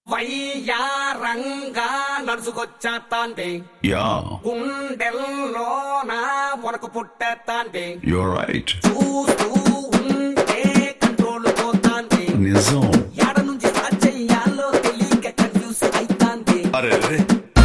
వయ్యారంగా నడుచుకొచ్చేస్తాండి Yeah, గుండెల్లో నా వనకు పుట్టేస్తాండి you're right. చూస్తూ ఉంటే కంట్రోల్ పోతాండి నిజం ఎడ నుంచి స్టార్ట్ చెయ్యాలో తెలియక కన్ఫ్యూజ్ అయితాంది అరే అరే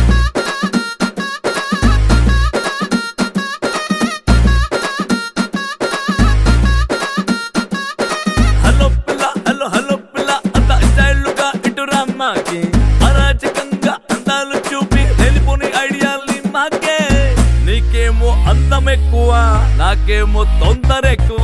హలో పిల్ల హలో హలో పిల్ల అంత స్టైల్గా ఇటు రమ్మాకి అరాచకంగా అందాలు చూపి వెళ్ళిపోని ఐడియాల్ని మాకే నీకేమో అందం ఎక్కువ నాకేమో తొందర ఎక్కువ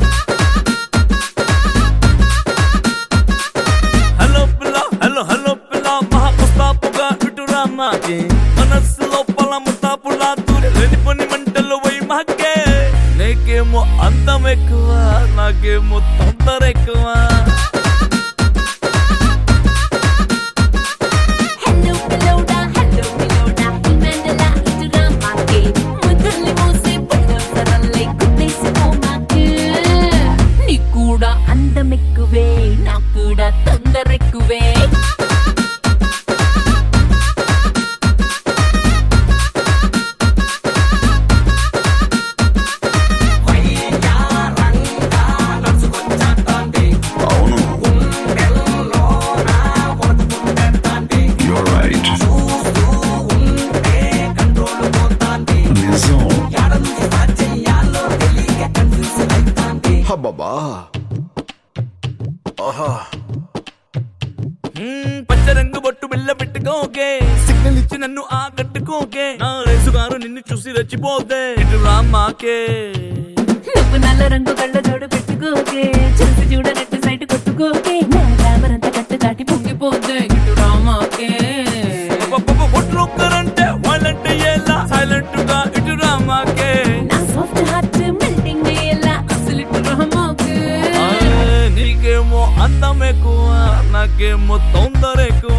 హలో పిల్ల హలో హలో పిల్ల మహా ముస్తాపుగా ఇటు రమ్మాకి మనస్సు లోపల ముస్తాపులా దూరి వెళ్ళిపోని మంటలు పోయి మాకే నీకేమో అందం ఎక్కువ నాకేమో తొందర ఎక్కువ హలో పిల్లోడా హలో పిల్లోడా ఇమెండలా ఇటురా మాకే ముద్దుల్ని మోసే పుట్టసరల్లై కుట్టేసిపో మాకే నీకు కూడా అందం ఎక్కువే నాకు కూడా తొందర ఎక్కువే వయ్యారంగా నడుచుకొచ్చేస్తాండి అవును గుండెల్లో నా వనకు పుట్టేస్తాండి you're right. చూస్తూ ఉంటే కంట్రోల్ పోతాండి నిజం ఎడ నుంచి స్టార్ట్ చెయ్యాలో తెలియక కన్ఫ్యూజ్ అయితాంది హబ్బబ్బా ఆహా మ్మ్, పచ్చ రంగు బొట్టు బిల్ల పెట్టుకోకే సిగ్నల్ ఇచ్చి నన్ను ఆకట్టుకోకే నా రేసుగారు నిన్ను చూసి రెచ్చిపోతే ఇటు రామాకే నువ్వు నల్ల రంగు కళ్ళ జోడు పెట్టుకోకే చూసి చూడనట్టు సైట్ కొట్టుకోకే నా గ్లామర్ అంతా కట్టు దాటి పొంగిపోతే ఇటు రామాకే ఒక్కరంటే వాళ్ళంటే ఎలా సైలెంట్ గా ఇటు రామాకే నా సాఫ్ట్ హార్ట్ మెల్టింగ్ అయ్యేలా అసలు ఇటు రామాకే ఆ, నీకేమో అందం ఎక్కువ నాకేమో తొందర ఎక్కువ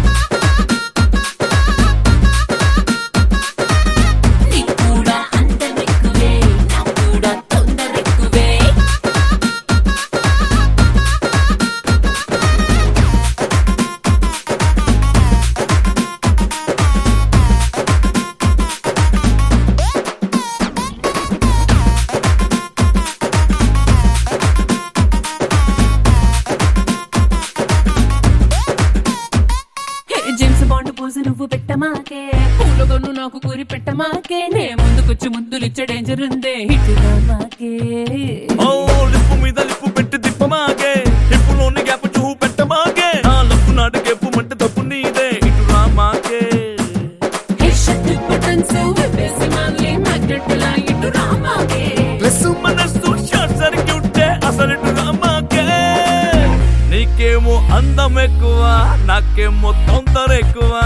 నీకు కూడా అందం ఎక్కువే నాకు కూడా తొందర ఎక్కువే హే, జేమ్స్ బాండ్ పోజు నువ్వు పెట్టమాకే పూలగొన్ను నాకు కూరి పెట్టమాకే నే ముందుకొచ్చి ముద్దులిచ్చే డేంజర్ ఉందే ఇటు రామాకే ఓ లిప్పు మీద లిప్పు పెట్టి తిప్పమాకే హిప్పులోని గ్యాప్ చూపు పెట్టమాకే నా లప్పు నాటి గెప్పు మంటే తప్పు నీదే ఇటు రామాకే హే షట్టు బటన్స్ విప్పేసి మళ్ళీ మ్యాగ్నెట్ లా ఇటు రామాకే ప్లస్ మనస్సు షార్ట్ సర్క్యూట్ అసలు ఇటు రామాకే నీకేమో అందం ఎక్కువ నాకేమో తొందర ఎక్కువ